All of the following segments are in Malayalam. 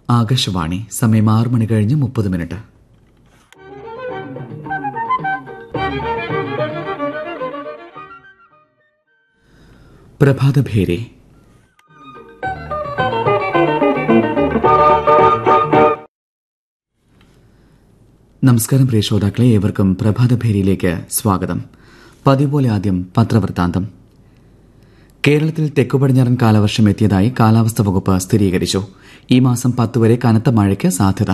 ആകാശവാണി സമയം ആറ് മണി കഴിഞ്ഞ് മുപ്പത് മിനിറ്റ് പ്രഭാതഭേരി നമസ്കാരം പ്രിയ ശ്രോതാക്കളെ ഏവർക്കും പ്രഭാതഭേരിയിലേക്ക് സ്വാഗതം പതിവ് പോലെ ആദ്യം പത്രവൃത്താന്തം കേരളത്തിൽ തെക്കുപടിഞ്ഞാറൻ കാലവർഷം എത്തിയതായി കാലാവസ്ഥാ വകുപ്പ് സ്ഥിരീകരിച്ചു ഈ മാസം പത്ത് വരെ കനത്ത മഴയ്ക്ക് സാധ്യത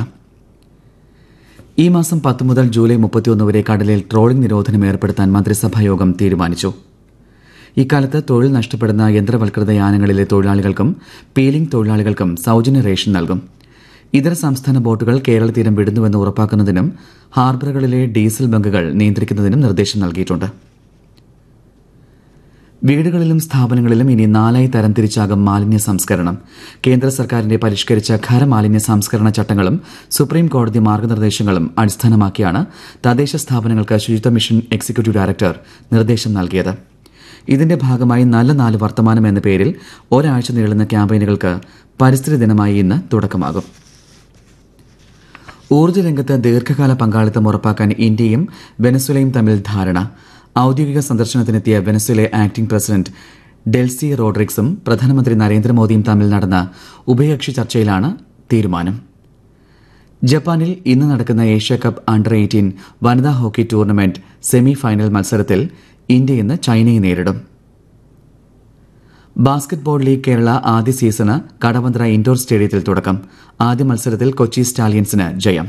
ഈ മാസം പത്ത് മുതൽ ജൂലൈ മുപ്പത്തിയൊന്ന് വരെ കടലിൽ ട്രോളിംഗ് നിരോധനം ഏർപ്പെടുത്താൻ മന്ത്രിസഭാ യോഗം തീരുമാനിച്ചു ഇക്കാലത്ത് തൊഴിൽ നഷ്ടപ്പെടുന്ന യന്ത്രവൽകൃത യാനങ്ങളിലെ തൊഴിലാളികൾക്കും പീലിംഗ് തൊഴിലാളികൾക്കും സൌജന്യ റേഷൻ നൽകും ഇതര സംസ്ഥാന ബോട്ടുകൾ കേരള തീരം വിടുന്നുവെന്ന് ഉറപ്പാക്കുന്നതിനും ഹാർബറുകളിലെ ഡീസൽ ബങ്കുകൾ നിയന്ത്രിക്കുന്നതിനും നിർദ്ദേശം നൽകിയിട്ടുണ്ട് വീടുകളിലും സ്ഥാപനങ്ങളിലും ഇനി നാലായി തരംതിരിച്ചാകും മാലിന്യ സംസ്കരണം കേന്ദ്ര സർക്കാരിന്റെ പരിഷ്കരിച്ച ഖരമാലിന്യ സംസ്കരണ ചട്ടങ്ങളും സുപ്രീം കോടതി മാർഗനിർദ്ദേശങ്ങളും അടിസ്ഥാനമാക്കിയാണ് തദ്ദേശ സ്ഥാപനങ്ങൾക്ക് ശുചിത്വ മിഷൻ എക്സിക്യൂട്ടീവ് ഡയറക്ടർ നിർദ്ദേശം നൽകിയത് ഇതിന്റെ ഭാഗമായി നല്ല നാല് വർത്തമാനം എന്ന പേരിൽ ഒരാഴ്ച നീളുന്ന ക്യാമ്പയിനുകൾക്ക് പരിസ്ഥിതി ദിനമായി ഇന്ന് തുടക്കമാകും ഊർജ്ജ രംഗത്ത് ദീർഘകാല പങ്കാളിത്തം ഉറപ്പാക്കാൻ ഇന്ത്യയും വെനസ്വലയും തമ്മിൽ ധാരണ ഔദ്യോഗിക സന്ദർശനത്തിനെത്തിയ വെനസ്വലെ ആക്ടിംഗ് പ്രസിഡന്റ് ഡെൽസി റോഡ്രിക്സും പ്രധാനമന്ത്രി നരേന്ദ്രമോദിയും തമ്മിൽ നടന്ന ഉഭയകക്ഷി ചർച്ചയിലാണ് തീരുമാനം ജപ്പാനിൽ ഇന്ന് നടക്കുന്ന ഏഷ്യ കപ്പ് അണ്ടർ എയ്റ്റീൻ വനിതാ ഹോക്കി ടൂർണമെന്റ് സെമി ഫൈനൽ മത്സരത്തിൽ ഇന്ത്യ ഇന്ന് ചൈനയെ നേരിടും ബാസ്കറ്റ്ബോൾ ലീഗ് കേരള ആദ്യ സീസണ് കടവന്ത്ര ഇൻഡോർ സ്റ്റേഡിയത്തിൽ തുടക്കം ആദ്യ മത്സരത്തിൽ കൊച്ചി സ്റ്റാലിയൻസിന് ജയം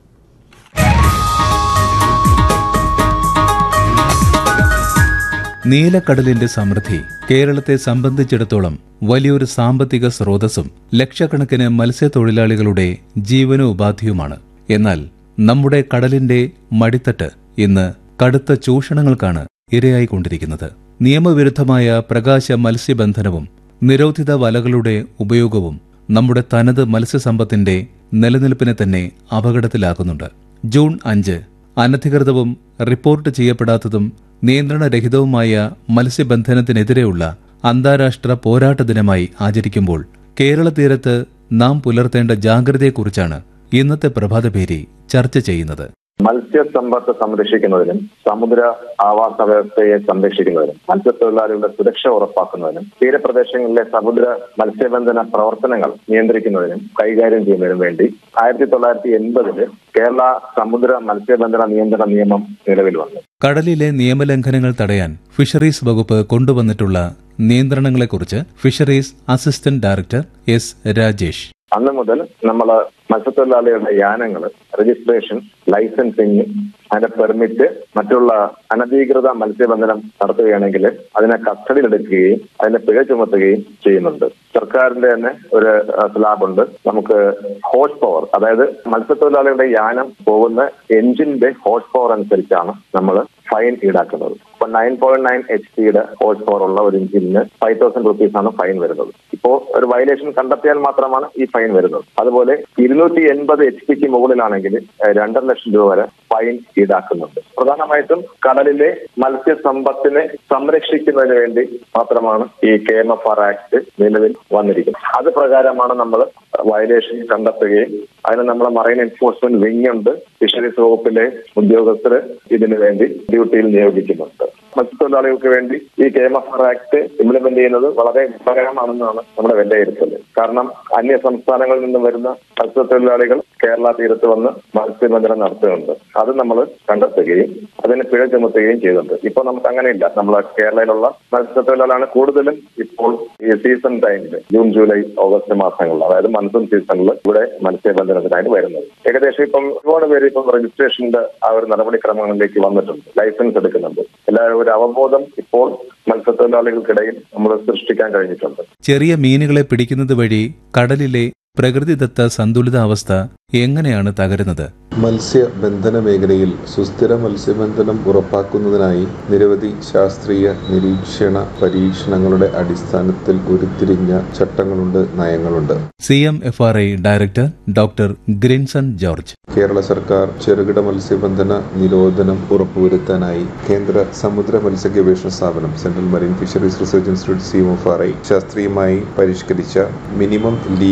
നീലക്കടലിന്റെ സമൃദ്ധി കേരളത്തെ സംബന്ധിച്ചിടത്തോളം വലിയൊരു സാമ്പത്തിക സ്രോതസ്സും ലക്ഷക്കണക്കിന് മത്സ്യത്തൊഴിലാളികളുടെ ജീവനോപാധിയുമാണ് എന്നാൽ നമ്മുടെ കടലിന്റെ മടിത്തട്ട് ഇന്ന് കടുത്ത ചൂഷണങ്ങൾക്കാണ് ഇരയായിക്കൊണ്ടിരിക്കുന്നത് നിയമവിരുദ്ധമായ പ്രകാശ മത്സ്യബന്ധനവും നിരോധിത വലകളുടെ ഉപയോഗവും നമ്മുടെ തനത് മത്സ്യസമ്പത്തിന്റെ നിലനിൽപ്പിനെ തന്നെ അപകടത്തിലാക്കുന്നുണ്ട് ജൂൺ അഞ്ച് അനധികൃതവും റിപ്പോർട്ട് ചെയ്യപ്പെടാത്തതും നിയന്ത്രണരഹിതവുമായ മത്സ്യബന്ധനത്തിനെതിരെയുള്ള അന്താരാഷ്ട്ര പോരാട്ട ദിനമായി ആചരിക്കുമ്പോൾ കേരള തീരത്ത് നാം പുലർത്തേണ്ട ജാഗ്രതയെക്കുറിച്ചാണ് ഇന്നത്തെ പ്രഭാതപേരി ചർച്ച ചെയ്യുന്നത് മത്സ്യസമ്പത്ത് സംരക്ഷിക്കുന്നതിനും സമുദ്ര ആവാസ വ്യവസ്ഥയെ സംരക്ഷിക്കുന്നതിനും മത്സ്യത്തൊഴിലാളികളുടെ സുരക്ഷ ഉറപ്പാക്കുന്നതിനും തീരപ്രദേശങ്ങളിലെ സമുദ്ര മത്സ്യബന്ധന പ്രവർത്തനങ്ങൾ നിയന്ത്രിക്കുന്നതിനും കൈകാര്യം ചെയ്യുന്നതിനും വേണ്ടി ആയിരത്തി തൊള്ളായിരത്തി എൺപതില് കേരള സമുദ്ര മത്സ്യബന്ധന നിയന്ത്രണ നിയമം നിലവിൽ വന്നു കടലിലെ നിയമലംഘനങ്ങൾ തടയാൻ ഫിഷറീസ് വകുപ്പ് കൊണ്ടുവന്നിട്ടുള്ള നിയന്ത്രണങ്ങളെക്കുറിച്ച് fisheries assistant director S Rajesh അന്ന് മുതൽ നമ്മൾ മത്സ്യത്തൊഴിലാളികളുടെ യാനങ്ങൾ രജിസ്ട്രേഷൻ ലൈസൻസിങ് അതിന്റെ പെർമിറ്റ് മറ്റുള്ള അനധികൃത മത്സ്യബന്ധനം നടത്തുകയാണെങ്കിൽ അതിനെ കസ്റ്റഡിയിലെടുക്കുകയും അതിനെ പിഴ ചുമത്തുകയും ചെയ്യുന്നുണ്ട് സർക്കാരിന്റെ തന്നെ ഒരു സ്ലാബ് ഉണ്ട് നമുക്ക് ഹോഴ്സ് പവർ അതായത് മത്സ്യത്തൊഴിലാളികളുടെ യാനം പോകുന്ന എഞ്ചിന്റെ ഹോഴ്സ് പവർ അനുസരിച്ചാണ് നമ്മൾ ഫൈൻ ഈടാക്കുന്നത് ഇപ്പൊ നയൻ പോയിന്റ് നയൻ എച്ച് പിയുടെ ഹോഴ്സ് പവർ ഉള്ള ഒരു എഞ്ചിന് ഫൈവ് തൗസൻഡ് റുപ്പീസ് ആണ് ഫൈൻ വരുന്നത് ഇപ്പോ ഒരു വയലേഷൻ കണ്ടെത്തിയാൽ മാത്രമാണ് ഈ ഫൈൻ വരുന്നത് അതുപോലെ ഇരുന്നൂറ്റി എൺപത് എച്ച് പിക്ക് മുകളിലാണെങ്കിൽ രണ്ടര ലക്ഷം രൂപ വരെ ഫൈൻ ഈടാക്കുന്നുണ്ട് പ്രധാനമായിട്ടും കടലിലെ മത്സ്യസമ്പത്തിനെ സംരക്ഷിക്കുന്നതിന് വേണ്ടി മാത്രമാണ് ഈ K M F R act നിലവിൽ വന്നിരിക്കുന്നത് അത് പ്രകാരമാണ് നമ്മൾ വയലേഷൻ കണ്ടെത്തുകയും അതിന് നമ്മളെ മറൈൻ എൻഫോഴ്സ്മെന്റ് വിങ് ഉണ്ട് ഫിഷറീസ് വകുപ്പിലെ ഉദ്യോഗസ്ഥർ ഇതിനു വേണ്ടി ഡ്യൂട്ടിയിൽ നിയോഗിക്കുന്നുണ്ട് മത്സ്യത്തൊഴിലാളികൾക്ക് വേണ്ടി ഈ K M F R act implement ചെയ്യുന്നത് വളരെ ഗുണകരമാണെന്നാണ് നമ്മുടെ വിലയിരുത്തൽ കാരണം അന്യ സംസ്ഥാനങ്ങളിൽ നിന്ന് വരുന്ന മത്സ്യത്തൊഴിലാളികൾ കേരള തീരത്ത് വന്ന് മത്സ്യബന്ധനം നടത്തുന്നുണ്ട് അത് നമ്മൾ കണ്ടെത്തുകയും അതിന് പിഴ ചുമത്തുകയും ചെയ്യുന്നുണ്ട് ഇപ്പോൾ നമുക്ക് അങ്ങനെയില്ല നമ്മൾ കേരളയിലുള്ള മത്സ്യത്തൊഴിലാളികളാണ് കൂടുതലും ഇപ്പോൾ ഈ സീസൺ ടൈമിൽ ജൂൺ ജൂലൈ ഓഗസ്റ്റ് മാസങ്ങളിൽ അതായത് മൺസൂൺ സീസണിൽ ഇവിടെ മത്സ്യബന്ധനത്തിനായിട്ട് വരുന്നത് ഏകദേശം ഇപ്പം ഒരുപാട് പേര് ഇപ്പം രജിസ്ട്രേഷന്റെ ആ ഒരു നടപടിക്രമങ്ങളിലേക്ക് വന്നിട്ടുണ്ട് ലൈസൻസ് എടുക്കുന്നുണ്ട് എല്ലാവരും ഒരു അവബോധം ഇപ്പോൾ മത്സ്യത്തൊഴിലാളികൾക്കിടയിൽ നമ്മൾ സൃഷ്ടിക്കാൻ കഴിഞ്ഞിട്ടുണ്ട് ചെറിയ മീനുകളെ പിടിക്കുന്നത് വഴി കടലിലെ പ്രകൃതിദത്ത സന്തുലിതാവസ്ഥ എങ്ങനെയാണ് തകരുന്നത് മത്സ്യബന്ധന മേഖലയിൽ സുസ്ഥിര മത്സ്യബന്ധനം ഉറപ്പാക്കുന്നതിനായി നിരവധി ശാസ്ത്രീയ നിരീക്ഷണ പരീക്ഷണങ്ങളുടെ അടിസ്ഥാനത്തിൽ ഉരുത്തിരിഞ്ഞ ചട്ടങ്ങളുണ്ട് നയങ്ങളുണ്ട് C M F R I director doctor Grinson George Kerala സർക്കാർ ചെറുകിട മത്സ്യബന്ധന നിരോധനം ഉറപ്പുവരുത്താനായി കേന്ദ്ര സമുദ്ര മത്സ്യ ഗവേഷണ സ്ഥാപനം central marine fisheries research institute C M F R I ശാസ്ത്രീയമായി പരിഷ്കരിച്ച മിനിമം ലീഗൽ സൈസ്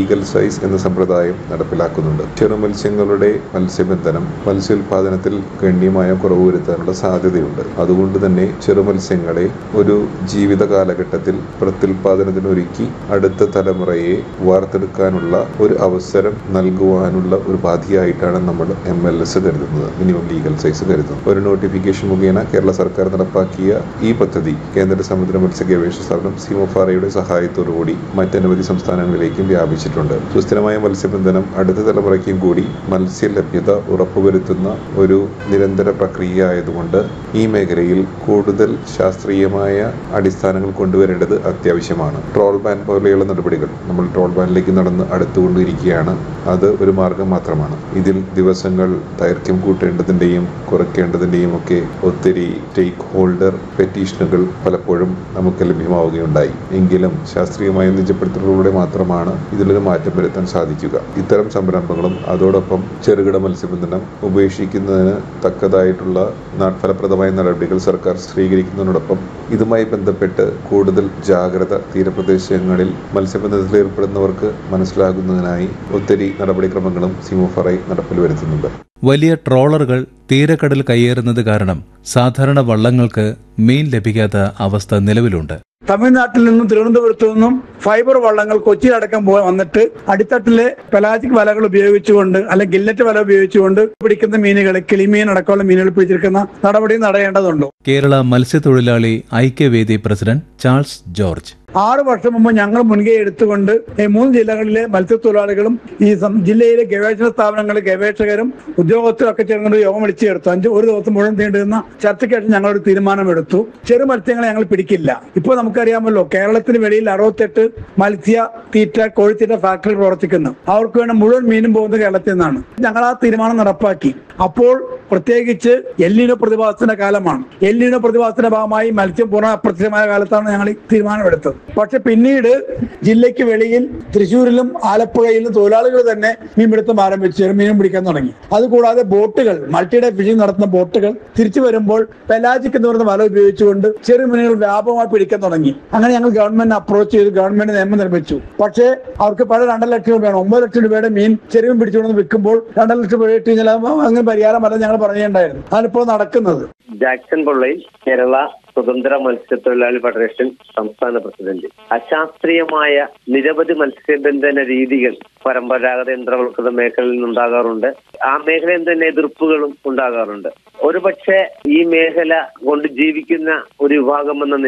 സൈസ് എന്ന സമ്പ്രദായം നടപ്പിലാക്കുന്നുണ്ട് ചെറുമത്സ്യങ്ങളുടെ മത്സ്യബന്ധനം മത്സ്യോൽപാദനത്തിൽ ഗണ്യമായ കുറവ് വരുത്താനുള്ള സാധ്യതയുണ്ട് അതുകൊണ്ട് തന്നെ ചെറുമത്സ്യങ്ങളെ ഒരു ജീവിത കാലഘട്ടത്തിൽ പ്രത്യുൽപാദനത്തിനൊരുക്കി അടുത്ത തലമുറയെ വാർത്തെടുക്കാനുള്ള ഒരു അവസരം നൽകുവാനുള്ള ഒരു ഉപാധിയായിട്ടാണ് നമ്മൾ എം എൽ എസ് കരുതുന്നത് മിനിമം ലീഗൽ സൈസ് കരുതുന്നത് ഒരു നോട്ടിഫിക്കേഷൻ മുഖേന കേരള സർക്കാർ നടപ്പാക്കിയ ഈ പദ്ധതി കേന്ദ്ര സമുദ്ര മത്സ്യ ഗവേഷണ സ്ഥാപനം സിമോഫാറയുടെ സഹായത്തോടുകൂടി മറ്റനവധി സംസ്ഥാനങ്ങളിലേക്കും വ്യാപിച്ചിട്ടുണ്ട് സുസ്ഥിരമായ മത്സ്യബന്ധനം അടുത്ത തലമുറയ്ക്കും കൂടി മത്സ്യ ലഭ്യത ഉറപ്പുവരുത്തുന്ന ഒരു നിരന്തര പ്രക്രിയ ആയതുകൊണ്ട് ഈ മേഖലയിൽ കൂടുതൽ ശാസ്ത്രീയമായ അടിസ്ഥാനങ്ങൾ കൊണ്ടുവരേണ്ടത് അത്യാവശ്യമാണ് ട്രോൾ ബാൻ പോലെയുള്ള നടപടികൾ നമ്മൾ ട്രോൾ ബാനിലേക്ക് നടന്ന് അടുത്തുകൊണ്ടിരിക്കുകയാണ് അത് ഒരു മാർഗം മാത്രമാണ് ഇതിൽ ദിവസങ്ങൾ ദൈർഘ്യം കൂട്ടേണ്ടതിന്റെയും കുറയ്ക്കേണ്ടതിന്റെയും ഒക്കെ ഒത്തിരി സ്റ്റേക്ക് ഹോൾഡർ പെറ്റീഷനുകൾ പലപ്പോഴും നമുക്ക് ലഭ്യമാവുകയുണ്ടായി എങ്കിലും ശാസ്ത്രീയമായ നിജപ്പെടുത്തലുകളിലൂടെ മാത്രമാണ് ഇതിലൊരു മാറ്റം വരുത്താൻ സാധിക്കുക ഇത്തരം സംരംഭങ്ങളും അതോടൊപ്പം ചെറുകിട മത്സ്യബന്ധനം ഉപേക്ഷിക്കുന്നതിന് തക്കതായിട്ടുള്ള നാ- ഫലപ്രദമായ നടപടികൾ സർക്കാർ സ്വീകരിക്കുന്നതിനോടൊപ്പം ഇതുമായി ബന്ധപ്പെട്ട് കൂടുതൽ ജാഗ്രത തീരപ്രദേശങ്ങളിൽ മത്സ്യബന്ധനത്തിൽ ഏർപ്പെടുന്നവർക്ക് മനസ്സിലാകുന്നതിനായി ഒത്തിരി നടപടിക്രമങ്ങളും സിമോഫറൈ നടപ്പിൽ വരുത്തുന്നുണ്ട് വലിയ ട്രോളറുകൾ തീരക്കടൽ കയ്യേറുന്നത് കാരണം സാധാരണ വള്ളങ്ങൾക്ക് മീൻ ലഭിക്കാത്ത അവസ്ഥ നിലവിലുണ്ട് തമിഴ്നാട്ടിൽ നിന്നും തിരുവനന്തപുരത്തു നിന്നും ഫൈബർ വള്ളങ്ങൾ കൊച്ചിയിലടക്കം പോ വന്നിട്ട് അടിത്തട്ടിലെ പെലാജിക് വലകൾ ഉപയോഗിച്ചുകൊണ്ട് അല്ലെങ്കിൽ ഗില്ലറ്റ് വല ഉപയോഗിച്ചുകൊണ്ട് പിടിക്കുന്ന മീനുകൾ കിളിമീൻ അടക്കമുള്ള മീനുകൾ പിടിച്ചെടുക്കുന്ന നടപടി നടയേണ്ടതുണ്ട് കേരള മത്സ്യത്തൊഴിലാളി ഐക്യവേദി പ്രസിഡന്റ് ചാൾസ് ജോർജ് ആറ് വർഷം മുമ്പ് ഞങ്ങൾ മുൻകൈ എടുത്തുകൊണ്ട് ഈ മൂന്ന് ജില്ലകളിലെ മത്സ്യത്തൊഴിലാളികളും ഈ സം- ജില്ലയിലെ ഗവേഷണ സ്ഥാപനങ്ങളിലെ ഗവേഷകരും ഉദ്യോഗസ്ഥരും ഒക്കെ ചേർന്നുകൊണ്ട് യോഗം വിളിച്ചു ചേർത്തു അഞ്ച് ഒരു ദിവസം മുഴുവൻ നീണ്ടുനിന്ന ചർച്ചയ്ക്കായിട്ട് ഞങ്ങൾ ഒരു തീരുമാനമെടുത്തു ചെറു മത്സ്യങ്ങളെ ഞങ്ങൾ പിടിക്കില്ല ഇപ്പോൾ നമുക്കറിയാമല്ലോ കേരളത്തിന് വെളിയിൽ അറുപത്തെട്ട് മത്സ്യ തീറ്റ കോഴിത്തീറ്റ ഫാക്ടറി പ്രവർത്തിക്കുന്നു അവർക്ക് വേണ്ട മുഴുവൻ മീനും പോകുന്നത് കേരളത്തിൽ നിന്നാണ് ഞങ്ങൾ ആ തീരുമാനം നടപ്പാക്കി അപ്പോൾ പ്രത്യേകിച്ച് എല്ലിനോ പ്രതിഭാസത്തിന്റെ കാലമാണ് എല്ലിനോ പ്രതിഭാസത്തിന്റെ ഭാഗമായി മത്സ്യം പൂർണ്ണ അപ്രത്യക്ഷമായ കാലത്താണ് ഞങ്ങൾ ഈ തീരുമാനമെടുത്തത് പക്ഷെ പിന്നീട് ജില്ലയ്ക്ക് വെളിയിൽ തൃശ്ശൂരിലും ആലപ്പുഴയിലും തൊഴിലാളികൾ തന്നെ മീൻപിടുത്തം ആരംഭിച്ചു ചെറുമീനും പിടിക്കാൻ തുടങ്ങി അതുകൂടാതെ ബോട്ടുകൾ മൾട്ടി ഡേ ഫിഷിംഗ് നടത്തുന്ന ബോട്ടുകൾ തിരിച്ചു വരുമ്പോൾ പെലാജിക് എന്ന് പറയുന്ന വല ഉപയോഗിച്ചുകൊണ്ട് ചെറുമീനുകൾ വ്യാപകമായി പിടിക്കാൻ തുടങ്ങി അങ്ങനെ ഞങ്ങൾ ഗവൺമെന്റ് അപ്രോച്ച് ചെയ്ത് ഗവൺമെന്റ് നിയമം നിർമ്മിച്ചു പക്ഷേ അവർക്ക് പല രണ്ടര ലക്ഷം രൂപയാണ് ഒമ്പത് ലക്ഷം രൂപയുടെ മീൻ ചെറിയ മീൻ പിടിച്ചുകൊണ്ട് വിൽക്കുമ്പോൾ രണ്ടര ലക്ഷം രൂപ ഇട്ട് കഴിഞ്ഞാൽ അത് അങ്ങനെ പരിഹാരമല്ല ഞങ്ങൾ പറയുകയുണ്ടായിരുന്നു അതിനിപ്പോൾ നടക്കുന്നത് ജാക്സൺ പൊള്ളയിൽ കേരള സ്വതന്ത്ര മത്സ്യത്തൊഴിലാളി ഫെഡറേഷൻ സംസ്ഥാന പ്രസിഡന്റ് അശാസ്ത്രീയമായ നിരവധി മത്സ്യബന്ധന രീതികൾ പരമ്പരാഗത യന്ത്രവൽകൃത മേഖലയിൽ നിന്നുണ്ടാകാറുണ്ട് ആ മേഖലയിൽ തന്നെ എതിർപ്പുകളും ഉണ്ടാകാറുണ്ട് ഒരുപക്ഷെ ഈ മേഖല കൊണ്ട് ജീവിക്കുന്ന ഒരു വിഭാഗം എന്ന